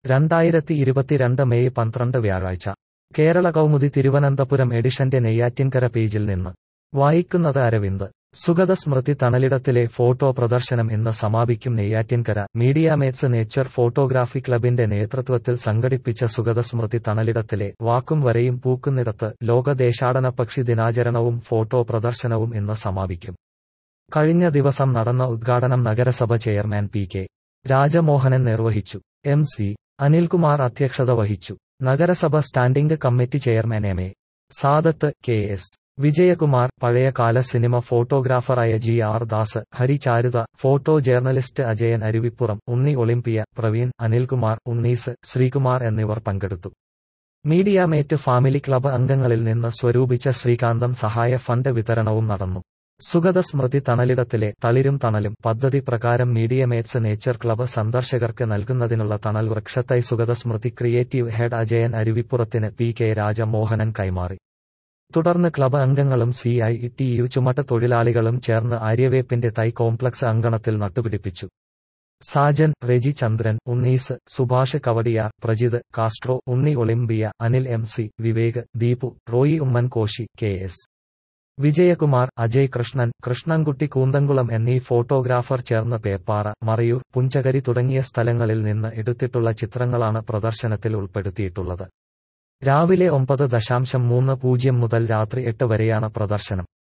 രണ്ടായിരത്തി ഇരുപത്തിരണ്ട് മെയ് പന്ത്രണ്ട് വ്യാഴാഴ്ച കേരള കൗമുദി തിരുവനന്തപുരം എഡിഷന്റെ നെയ്യാറ്റിൻകര പേജിൽ നിന്ന് വായിക്കുന്നത് അരവിന്ദ് സുഗത സ്മൃതി തണലിടത്തിലെ ഫോട്ടോ പ്രദർശനം ഇന്ന് സമാപിക്കും നെയ്യാറ്റിൻകര മീഡിയാമേറ്റ്സ് നേച്ചർ ഫോട്ടോഗ്രാഫി ക്ലബിന്റെ നേതൃത്വത്തിൽ സംഘടിപ്പിച്ച സുഗത സ്മൃതി തണലിടത്തിലെ വാക്കും വരെയും പൂക്കുന്നിടത്ത് ലോക ദേശാടന പക്ഷി ദിനാചരണവും ഫോട്ടോ പ്രദർശനവും ഇന്ന് സമാപിക്കും കഴിഞ്ഞ ദിവസം നടന്ന ഉദ്ഘാടനം നഗരസഭ ചെയർമാൻ പി കെ രാജമോഹനൻ നിർവഹിച്ചു എം സി അനിൽകുമാർ അധ്യക്ഷത വഹിച്ചു നഗരസഭ standing committee chairman M A Sadath K S Vijayakumar പഴയകാല സിനിമ ഫോട്ടോഗ്രാഫറായ G R Das Hari Charutha photo journalist Ajayan Aruvippuram Unni Olympia Praveen Anilkumar Unnis Sreekumar എന്നിവർ പങ്കെടുത്തു മീഡിയാമേറ്റ് ഫാമിലി ക്ലബ് അംഗങ്ങളിൽ നിന്ന് സ്വരൂപിച്ച ശ്രീകാന്തം സഹായ ഫണ്ട് വിതരണവും നടന്നു സുഗത സ്മൃതി തണലിടത്തിലെ തളിരും തണലും പദ്ധതി പ്രകാരം മീഡിയമേറ്റ്സ് നേച്ചർ ക്ലബ് സന്ദർശകർക്ക് നൽകുന്നതിനുള്ള തണൽ വൃക്ഷത്തൈ സുഗത സ്മൃതി ക്രിയേറ്റീവ് ഹെഡ് അജയൻ അരുവിപ്പുറത്തിന് പി കെ രാജമോഹനൻ കൈമാറി തുടർന്ന് ക്ലബ് അംഗങ്ങളും സി ഐ ടി യു ചുമട്ട തൊഴിലാളികളും ചേർന്ന് ആര്യവേപ്പിന്റെ തൈ കോംപ്ലക്സ് അങ്കണത്തിൽ നട്ടുപിടിപ്പിച്ചു Sajan Reji Chandran Unnis Subhash Kowdiar Prajith Castro Unni Olympia Anil M C Vivek Deepu Roy Oommen Koshy K S Vijayakumar Ajay Krishnan Krishnankutty Koonthamkulam എന്നീ ഫോട്ടോഗ്രാഫർ ചേർന്ന് പേപ്പാറ മറയൂർ പുഞ്ചകരി തുടങ്ങിയ സ്ഥലങ്ങളിൽ നിന്ന് എടുത്തിട്ടുള്ള ചിത്രങ്ങളാണ് പ്രദർശനത്തിൽ ഉൾപ്പെടുത്തിയിട്ടുള്ളത് രാവിലെ ഒമ്പത് ദശാംശം മൂന്ന് പൂജ്യം മുതൽ രാത്രി എട്ട് വരെയാണ് പ്രദർശനം